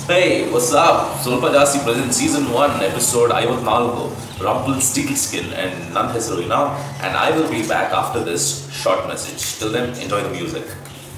ಹೇ what's up ಸ್ವಲ್ಪ ಜಾಸ್ತಿ present season one episode ಐವತ್ನಾಲ್ಕು ರಂಪಲ್ ಸ್ಟೀಲ್ ಸ್ಕಿನ್ ಅಂಡ್ ನನ್ನ ಹೆಸರು ಇನಾ and I will be back after this short message till then enjoy the music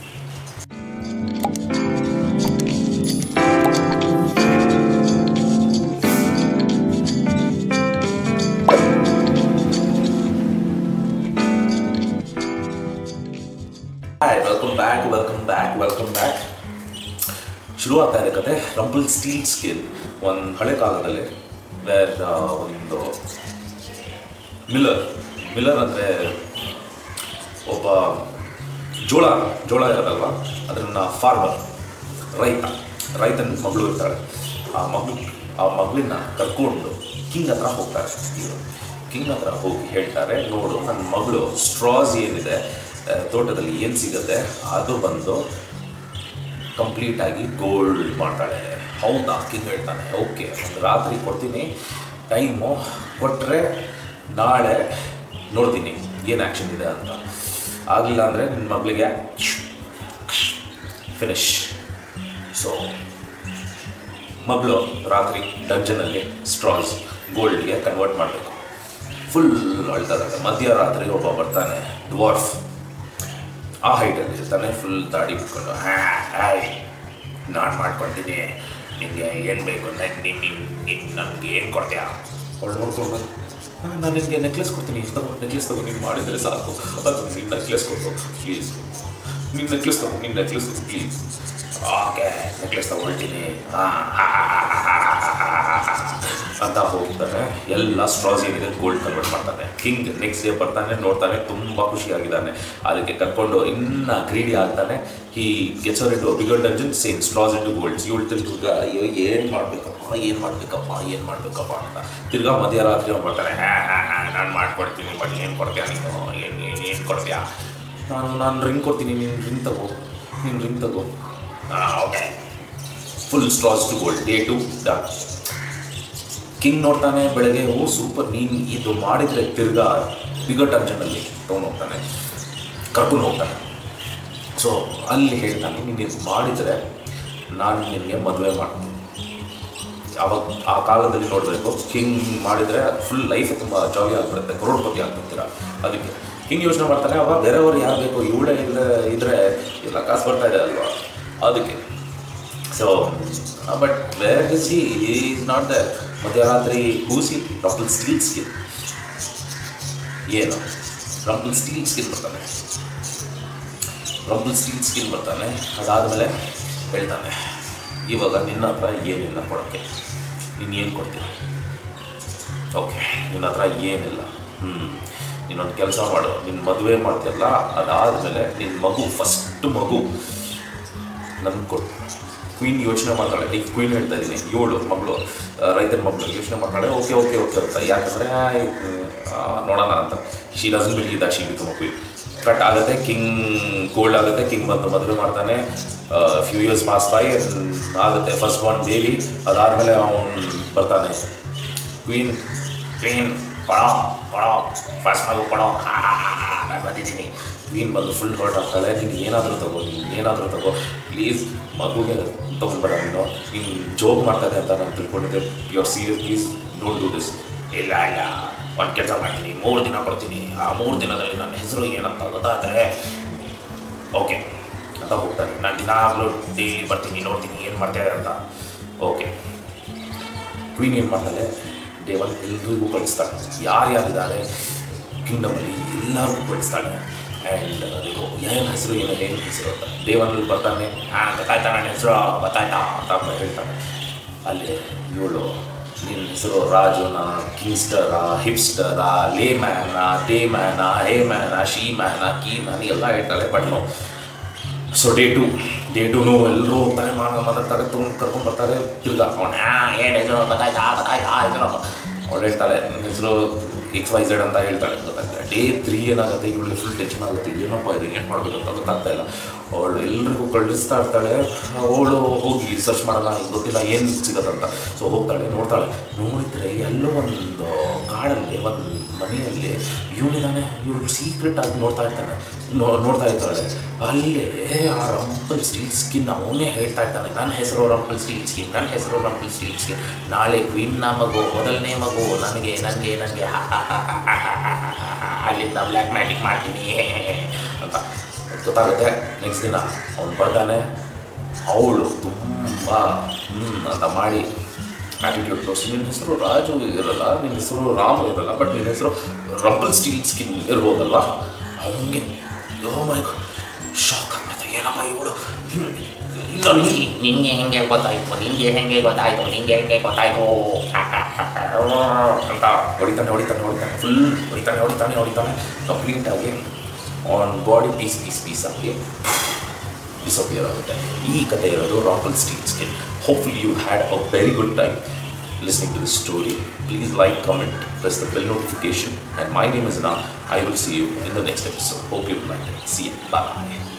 hi welcome back welcome back welcome back ಶುರು ಆಗ್ತಾ ಇದೆ ಕತೆ ರಂಪಲ್ ಸ್ಟೀಲ್ ಸ್ಕಿನ್ ಒಂದು ಹಳೆ ಕಾಲದಲ್ಲಿ ವೇರ್ ಒಂದು ಮಿಲ್ಲರ್ ಮಿಲ್ಲರ್ ಅಂದರೆ ಒಬ್ಬ ಜೋಳ ಜೋಳ ಇರೋದಲ್ವ ಅದನ್ನು ಫಾರ್ಮರ್ ರೈತ ರೈತನ ಮಗಳು ಇರ್ತಾಳೆ ಆ ಮಗಳು ಆ ಮಗಳನ್ನ ಕರ್ಕೊಂಡು ಕಿಂಗ್ ಹತ್ರ ಹೋಗ್ತಾರೆ ಇವರು ಕಿಂಗ್ ಹತ್ರ ಹೋಗಿ ಹೇಳ್ತಾರೆ ನೋಡು ನನ್ನ ಮಗಳು ಸ್ಟ್ರಾಸ್ ಏನಿದೆ ಆ, ತೋಟದಲ್ಲಿ ಏನು ಸಿಗುತ್ತೆ ಅದು ಬಂದು ಕಂಪ್ಲೀಟಾಗಿ ಗೋಲ್ಡ್ ಮಾಡ್ತಾಳೆ ಹೌದಾ ಕಿಂಗ್ ಹೇಳ್ತಾನೆ ಓಕೆ ಒಂದು ರಾತ್ರಿ ಕೊಡ್ತೀನಿ ಟೈಮು ಕೊಟ್ಟರೆ ನಾಳೆ ನೋಡ್ತೀನಿ ಏನು ಆ್ಯಕ್ಷನ್ ಇದೆ ಅಂತ ಆಗಲಿಲ್ಲ ಅಂದರೆ ನಿನ್ನ ಮಗಳಿಗೆ ಫಿನಿಶ್ ಸೊ ಮಗಳು ರಾತ್ರಿ ಡಂಜನಲ್ಲಿ ಸ್ಟ್ರಾಸ್ ಗೋಲ್ಡ್ಗೆ ಕನ್ವರ್ಟ್ ಮಾಡಬೇಕು ಫುಲ್ ಅಳ್ತದೆ ಮಧ್ಯರಾತ್ರಿ ಒಬ್ಬ ಬರ್ತಾನೆ ಡ್ವಾರ್ಫ್ ಆ ಹೈಟಲ್ಲಿ ಇರ್ತಾನೆ ಫುಲ್ ದಾಡಿ ಬಿಟ್ಕೊಂಡು ಹಾಯ್ ನಾನು ಮಾಡ್ಕೊಳ್ತೀನಿ ನಿಮಗೆ ಏನು ಬೇಕು ನಾನು ನಿಮ್ಮ ನಿಮ್ಮ ನನಗೆ ಏನು ಕೊಡ್ತೀಯಾ ಅವಳು ನೋಡ್ಕೊಂಡು ನಾನು ನಿನಗೆ ನೆಕ್ಲೆಸ್ ಕೊಡ್ತೀನಿ ತಗೋ ನೆಕ್ಲೆಸ್ ತಗೋ ನೀನು ಮಾಡಿದರೆ ಸಾಕು ಅದು ನಿನ್ನ ನೆಕ್ಲೆಸ್ ಕೊಡು ಪ್ಲೀಸ್ ನಿನ್ನ ನೆಕ್ಲೆಸ್ ತಗೋ ನಿನ್ನ ನೆಕ್ಲೆಸ್ ಕೊಡು ಪ್ಲೀಸ್ ಓಕೆ ನೆಕ್ಲೆಸ್ ತಗೊಳ್ತೀನಿ ಅಂತ ಹೋಗ್ತಾನೆ ಎಲ್ಲ ಸ್ಟ್ರಾಸ್ ಏನಿದೆ ಗೋಲ್ಡ್ ಕನ್ವರ್ಟ್ ಮಾಡ್ತಾನೆ ಕಿಂಗ್ ನೆಕ್ಸ್ಟ್ ಡೇ ಬರ್ತಾನೆ ನೋಡ್ತಾನೆ ತುಂಬ ಖುಷಿಯಾಗಿದ್ದಾನೆ ಅದಕ್ಕೆ ಕರ್ಕೊಂಡು ಇನ್ನ ಗ್ರೀಡಿ ಆಗ್ತಾನೆ he gets into bigger dungeon same straws into golds ಇವಳು ತಿರ್ಗ ಅಯ್ಯೋ ಏನು ಮಾಡಬೇಕಪ್ಪ ಏನು ಮಾಡಬೇಕಪ್ಪ ಏನು ಮಾಡಬೇಕಪ್ಪ ಅಂತ ತಿರ್ಗಾ ಮಧ್ಯರಾತ್ರಿ ಅವ್ನು ಬರ್ತಾನೆ ಹ್ಯಾ ನಾನು ಮಾಡ್ಕೊಡ್ತೀನಿ ಬಟ್ ಏನು ಕೊಡ್ತೀಯ ನೀನು ಏನು ಏನು ಏನು ಕೊಡ್ತೀಯಾ ನಾನು ನಾನು ರಿಂಗ್ ಕೊಡ್ತೀನಿ ನೀನು ರಿಂಗ್ ತಗೋ ನೀನು ರಿಂಗ್ ತಗೋ ಹಾಂ okay full straws to gold day two done king ನೋಡ್ತಾನೆ ಬೆಳಗ್ಗೆ ಓ ಸೂಪರ್ ನೀನು ಇದು ಮಾಡಿದರೆ ತಿರ್ಗಾ ಬಿಗರ್ ಟಂಕ್ಷನಲ್ಲಿ ತೊಗೊಂಡು ಹೋಗ್ತಾನೆ ಕರ್ಕೊಂಡು ಹೋಗ್ತಾನೆ ಸೊ ಅಲ್ಲಿ ಹೇಳ್ತಾನೆ ನೀನು ಇದು ಮಾಡಿದರೆ ನಾನು ನಿನಗೆ ಮದುವೆ ಮಾಡ್ತೀನಿ ಅವಾಗ ಆ ಕಾಲದಲ್ಲಿ ನೋಡಬೇಕು ಕಿಂಗ್ ಮಾಡಿದರೆ ಫುಲ್ ಲೈಫ್ ತುಂಬ ಜಾಲಿ ಆಗಿಬಿಡುತ್ತೆ ಕರೋಡ್ಪತಿ ಆಗ್ಬಿಡ್ತೀರ ಅದಕ್ಕೆ ಕಿಂಗ್ ಯೋಚನೆ ಮಾಡ್ತಾನೆ ಅವಾಗ ಬೇರೆಯವ್ರು ಯಾರು ಬೇಕು ಇವಳೇ ಇಲ್ಲ ಇದ್ರೆ ಇಲ್ಲ ಕಾಸು ಬರ್ತಾ ಇದೆ ಅಲ್ವಾ ಅದಕ್ಕೆ so but where is he is not the ಮಧ್ಯರಾತ್ರಿ ಕೂಸಿ ಡಾಕ್ಟರ್ ಸ್ಟೀಲ್ ಸ್ಕಿನ್ ಏನು ರಂಪಲ್ ಸ್ಟೀಲ್ ಸ್ಕಿನ್ ಬರ್ತಾನೆ ರಂಪಲ್ ಸ್ಟೀಲ್ ಸ್ಕಿನ್ ಬರ್ತಾನೆ ಅದಾದಮೇಲೆ ಹೇಳ್ತಾನೆ ಇವಾಗ ನಿನ್ನ ಹತ್ರ ಏನಿಲ್ಲ ಕೊಡೋಕ್ಕೆ ನೀನು ಏನು ಕೊಡ್ತೀಯ ಓಕೆ ನಿನ್ನ ಹತ್ರ ಏನಿಲ್ಲ ಹ್ಞೂ ನೀನೊಂದು ಕೆಲಸ ಮಾಡು ನಿನ್ನ ಮದುವೆ ಮಾಡ್ತೀಯಲ್ಲ ಅದಾದಮೇಲೆ ನಿನ್ನ ಮಗು ಫಸ್ಟ್ ಮಗು ನನ್ಗೆ ಕೊಡು ಕ್ವೀನ್ ಯೋಚನೆ ಮಾಡ್ತಾಳೆ ಈಗ ಕ್ವೀನ್ ಹೇಳ್ತಾ ಇದ್ದೀನಿ ಇವಳು ಮಗಳು ರೈತನ ಮಗಳು ಯೋಚನೆ ಮಾಡ್ತಾಳೆ ಓಕೆ ಓಕೆ ಓಕೆ ಅಂತ ಯಾಕಂದರೆ ನೋಡೋಣ ಅಂತ she doesn't believe that she become queen cut ಆಗುತ್ತೆ ಕಿಂಗ್ ಗೋಲ್ಡ್ ಆಗುತ್ತೆ ಕಿಂಗ್ ಬಂದು ಮದುವೆ ಮಾಡ್ತಾನೆ ಫ್ಯೂ ಇಯರ್ಸ್ ಪಾಸ್ ಬೈ ಆಗುತ್ತೆ ಫಸ್ಟ್ ಒನ್ ಬೇಬಿ ಅದಾದಮೇಲೆ ಅವನು ಬರ್ತಾನೆ ಕ್ವೀನ್ ಕ್ವೀನ್ ಕೊಡೋ ಕೊಡೋ ಫಸ್ಟ್ ಮಗು ಕೊಡೋ ನಾನು ಬಂದಿದ್ದೀನಿ ಕ್ವೀನ್ ಬಂದು ಫುಲ್ ಹೊರಟ್ ಆಗ್ತಾಳೆ ನೀನು ಏನಾದರೂ ತಗೋ ನೀನು ಏನಾದರೂ ತಗೋ ಪ್ಲೀಸ್ ಮಗುಗೆ ತೊಗೊಂಡ್ಬೇಡ ನೀನು ನೀನು ಜೋಕ್ ಮಾಡ್ತಾರೆ ಅಂತ ನಾನು ತಿಳ್ಕೊಂಡಿದ್ದೆ you are serious please don't do this ಇಲ್ಲ ಇಲ್ಲ ಒಂದು ಕೆಲಸ ಮಾಡ್ತೀನಿ ಮೂರು ದಿನ ಕೊಡ್ತೀನಿ ಆ ಮೂರು ದಿನದಲ್ಲಿ ನನ್ನ ಹೆಸರು ಏನಂತ ಗೊತ್ತಾದರೆ ಓಕೆ ಅಂತ ಹೋಗ್ತಾನೆ ನಾನು ದಿನಾಗಲೂ ಡೈಲಿ ಬರ್ತೀನಿ ನೋಡ್ತೀನಿ ಏನು ಮಾಡ್ತಾರೆ ಅಂತ ಓಕೆ ಕ್ವೀನ್ ಏನು ಮಾಡ್ತಾಳೆ ದೇವನ್ ಎಲ್ರಿಗೂ ಕಳಿಸ್ತಾಳೆ ಯಾರ್ಯಾರಿದ್ದಾರೆ ಕಿಂಗ್ಡಮಲ್ಲಿ ಎಲ್ಲರಿಗೂ ಕಳಿಸ್ತಾಳೆ ಆ್ಯಂಡ್ ಅದಕ್ಕೂ ಏನು ಹೆಸರು ಏನೋ ಏನು ಹೆಸರು ಅಂತ ದೇವನಲ್ಲಿ ಬರ್ತಾನೆ ಹಾಂ ಗೊತ್ತಾಯ್ತಾ ನನ್ನ ಹೆಸರು ಗೊತ್ತಾಯ್ತಾ ಅಂತ ಅಮ್ಮ ಹೇಳ್ತಾನೆ ಅಲ್ಲಿ ಇವಳು ನಿನ್ನ ಹೆಸರು ರಾಜುನ ಕಿಂಗ್ಸ್ಟರ ಹಿಪ್ಸ್ಟರ ಲೇ ಮ್ಯಾನ ಡೇ ಮ್ಯಾನ ಹೇ ಮ್ಯಾನ ಶೀ ಮ್ಯಾನ ಕೀ ಮ್ಯಾನ್ ಎಲ್ಲ ಹೇಳ್ತಾಳೆ but no so day two day ಟುನು ಎಲ್ಲರೂ ಹೋಗ್ತಾರೆ ಮಾಡ ಮಾತಾಡ್ತಾರೆ ತೊಗೊಂಡು ಕರ್ಕೊಂಡು ಬರ್ತಾರೆ ತಿರ್ಗಾ ಅವನು ಏನು ಹೆಸರು ಗೊತ್ತಾಯ್ತಾ ಗೊತ್ತಾಯ್ತಾ ಹೆಸರು ಅವಳು ಹೇಳ್ತಾಳೆ ನನ್ನ ಹೆಸರು ಎಕ್ಸ್ ವೈ ಝೆಡ್ ಅಂತ ಹೇಳ್ತಾಳೆ ಗೊತ್ತಾಗ್ತದೆ ಡೇ ತ್ರೀ ಏನಾಗುತ್ತೆ ಇವಳಿಗೆ ಫುಲ್ ಟೆನ್ಷನ್ ಆಗುತ್ತೆ ಏನಪ್ಪ ಇದು ಏನು ಮಾಡಬೇಕು ಅಂತ ಗೊತ್ತಾಗ್ತಾ ಇಲ್ಲ ಅವಳು ಎಲ್ರಿಗೂ ಕಳಿಸ್ತಾ ಇರ್ತಾಳೆ ಅವಳು ಹೋಗಿ ಸರ್ಚ್ ಮಾಡೋಣ ಗೊತ್ತಿಲ್ಲ ಏನು ಸಿಗೋದಂತ ಸೊ ಹೋಗ್ತಾಳೆ ನೋಡ್ತಾಳೆ ನೋಡಿದ್ರೆ ಎಲ್ಲೋ ಒಂದು ಕಾಡಲ್ಲಿ ಒಂದು ಮನೆಯಲ್ಲಿ ಇವನಿದಾನೆ ಇವಳು ಸೀಕ್ರೆಟ್ ಆಗಿ ನೋಡ್ತಾ ಇರ್ತಾನೆ ನೋ ನೋಡ್ತಾ ಇರ್ತಾಳೆ ಅಲ್ಲೇ ಆ ರಂಪಲ್ ಸ್ಟೀಲ್ ಸ್ಕಿನ್ ಅವನೇ ಹೇಳ್ತಾ ಇರ್ತಾನೆ ನನ್ನ ಹೆಸರು ರಂಪಲ್ ಸ್ಟೀಲ್ ಸ್ಕಿನ್ ನನ್ನ ಹೆಸರು ರಂಪಲ್ ಸ್ಟೀಲ್ ಸ್ಕಿನ್ ನಾಳೆ ಕ್ವೀನ್ನ ಮಗು ಮೊದಲನೇ ಮಗು ನನಗೆ ನನಗೆ ನನಗೆ ಅಲ್ಲಿಂದ ಬ್ಲ್ಯಾಕ್ ಮ್ಯಾಟಿಕ್ ಮಾಡ್ತೀನಿ ಅಂತ ಗೊತ್ತಾಗುತ್ತೆ ನೆಕ್ಸ್ಟ್ ದಿನ ಅವ್ನು ಬರ್ತಾನೆ ಅವಳು ತುಂಬ ಹ್ಞೂ ಅಂತ ಮಾಡಿ ಆ್ಯಟಿಟ್ಯೂಡ್ ತೋರಿಸಿ ನಿನ್ನ ಹೆಸರು ರಾಜು ಇರಲ್ಲ ನಿನ್ನ ಹೆಸರು ರಾಮು ಇರಲ್ಲ ಬಟ್ ನಿನ್ನ ಹೆಸರು ರಂಪಲ್ ಸ್ಟೀಲ್ ಸ್ಕಿನ್ ಇರ್ಬೋದಲ್ವಾ ಅವನಿಗೆ ಯೋ ಮೈ ಶಾಕ್ ಆಗ್ತದೆ ಏನಮ್ಮ ಇವಳು ಇಲ್ಲ ನೀ ನಿಂಗೆ ಹೆಂಗೆ ಗೊತ್ತಾಯ್ತು ನಿಂಗೆ ಹೆಂಗೆ ಗೊತ್ತಾಯ್ತು ನಿಂಗೆ ಹೆಂಗೆ ಗೊತ್ತಾಯ್ತು ಅಂತ ಹೊಡಿತಾನೆ ಹೊಡಿತಾನೆ ಹೊಡಿತಾನೆ ಫುಲ್ ಹೊಡಿತಾನೆ ಹೊಡಿತಾನೆ ಹೊಡಿತಾನೆ ಕಂಪ್ಲೀಟಾಗಿ on body piece piece piece ಆಗಿ ಡಿಸಪಿಯರ್ ಆಗುತ್ತೆ ಈ ಕಥೆ ಇರೋದು Rumpelstiltskin hopefully you had a very good time listening to this story. Please like, comment, press the bell notification. And my name is Na. I will see you in the next episode. Hope you liked it. See you. Bye.